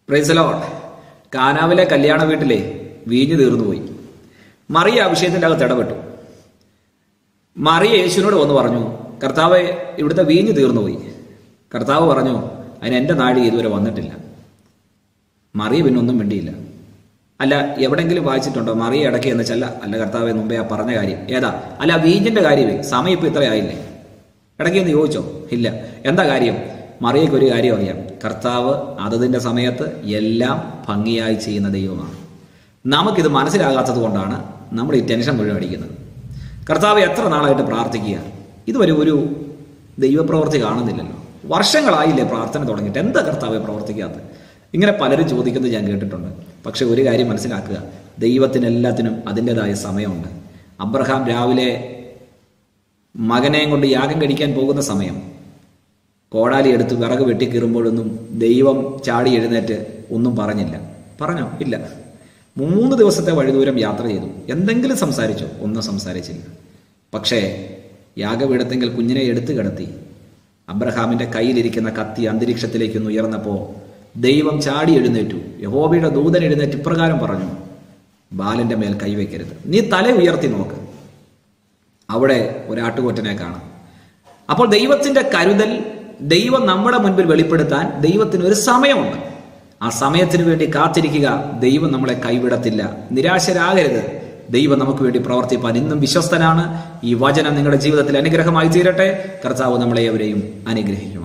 പ്രൈസലോ കാനാവിലെ കല്യാണ വീട്ടിലെ വീഞ്ഞു തീർന്നുപോയി മറിയ ആ വിഷയത്തിൻ്റെ അകത്ത് ഇടപെട്ടു മറിയ യേശുവിനോട് വന്ന് പറഞ്ഞു കർത്താവ് ഇവിടുത്തെ വീഞ്ഞു തീർന്നുപോയി കർത്താവ് പറഞ്ഞു അതിന് എൻ്റെ നാഴി ഇതുവരെ വന്നിട്ടില്ല മറിയ പിന്നെ ഒന്നും വേണ്ടിയില്ല അല്ല എവിടെങ്കിലും വായിച്ചിട്ടുണ്ടോ മറിയ ഇടയ്ക്ക് എന്ന് ചെല്ല അല്ല കർത്താവെ മുമ്പേ ആ പറഞ്ഞ കാര്യം ഏതാ അല്ല ആ വീഞ്ഞിന്റെ കാര്യമേ സമയം ഇപ്പൊ ഇത്രയായില്ലേ ഇടയ്ക്ക് ഒന്ന് ചോദിച്ചോ ഇല്ല എന്താ കാര്യം മറിയയ്ക്ക് ഒരു കാര്യം അറിയാം കർത്താവ് അതതിന്റെ സമയത്ത് എല്ലാം ഭംഗിയായി ചെയ്യുന്ന ദൈവമാണ് നമുക്കിത് മനസ്സിലാകാത്തത് കൊണ്ടാണ് നമ്മൾ ഈ ടെൻഷൻ മുഴുവൻ അടിക്കുന്നത് കർത്താവ് എത്ര നാളായിട്ട് പ്രാർത്ഥിക്കുക ഇതുവരെ ഒരു ദൈവപ്രവൃത്തി കാണുന്നില്ലല്ലോ വർഷങ്ങളായില്ലേ പ്രാർത്ഥന തുടങ്ങിയിട്ട് എന്താ കർത്താവെ പ്രവർത്തിക്കാത്തത് ഇങ്ങനെ പലരും ചോദിക്കുന്നത് ഞാൻ കേട്ടിട്ടുണ്ട് പക്ഷെ ഒരു കാര്യം മനസ്സിലാക്കുക ദൈവത്തിന് എല്ലാത്തിനും അതിൻ്റെതായ സമയമുണ്ട് അബ്രഹാം രാവിലെ മകനെയും കൊണ്ട് യാഗം കഴിക്കാൻ പോകുന്ന സമയം കോടാലി എടുത്ത് വിറക് വെട്ടിക്കീറുമ്പോഴൊന്നും ദൈവം ചാടി എഴുന്നേറ്റ് ഒന്നും പറഞ്ഞില്ല പറഞ്ഞോ ഇല്ല മൂന്ന് ദിവസത്തെ വഴിദൂരം യാത്ര ചെയ്തു എന്തെങ്കിലും സംസാരിച്ചോ ഒന്നും സംസാരിച്ചില്ല പക്ഷേ യാഗപീഠത്തെങ്കിൽ കുഞ്ഞിനെ എടുത്തു കിടത്തി അബ്രഹാമിന്റെ കയ്യിലിരിക്കുന്ന കത്തി അന്തരീക്ഷത്തിലേക്കൊന്ന് ഉയർന്നപ്പോൾ ദൈവം ചാടി എഴുന്നേറ്റു യഹോബയുടെ ദൂതൻ എഴുന്നേറ്റ് ഇപ്രകാരം പറഞ്ഞു ബാലന്റെ മേൽ കൈവയ്ക്കരുത് നീ തല ഉയർത്തി നോക്ക് അവിടെ ഒരാട്ടുകൊറ്റനെ കാണാം അപ്പോൾ ദൈവത്തിന്റെ കരുതൽ ദൈവം നമ്മുടെ മുൻപിൽ വെളിപ്പെടുത്താൻ ദൈവത്തിന് ഒരു സമയമുണ്ട് ആ സമയത്തിന് വേണ്ടി കാത്തിരിക്കുക ദൈവം നമ്മളെ കൈവിടത്തില്ല നിരാശരാകരുത് ദൈവം നമുക്ക് വേണ്ടി പ്രവർത്തിപ്പാൻ ഇന്നും വിശ്വസ്തനാണ് ഈ വചനം നിങ്ങളുടെ ജീവിതത്തിൽ അനുഗ്രഹമായി തീരട്ടെ കർത്താവ് നമ്മളെ എവരെയും അനുഗ്രഹിക്കും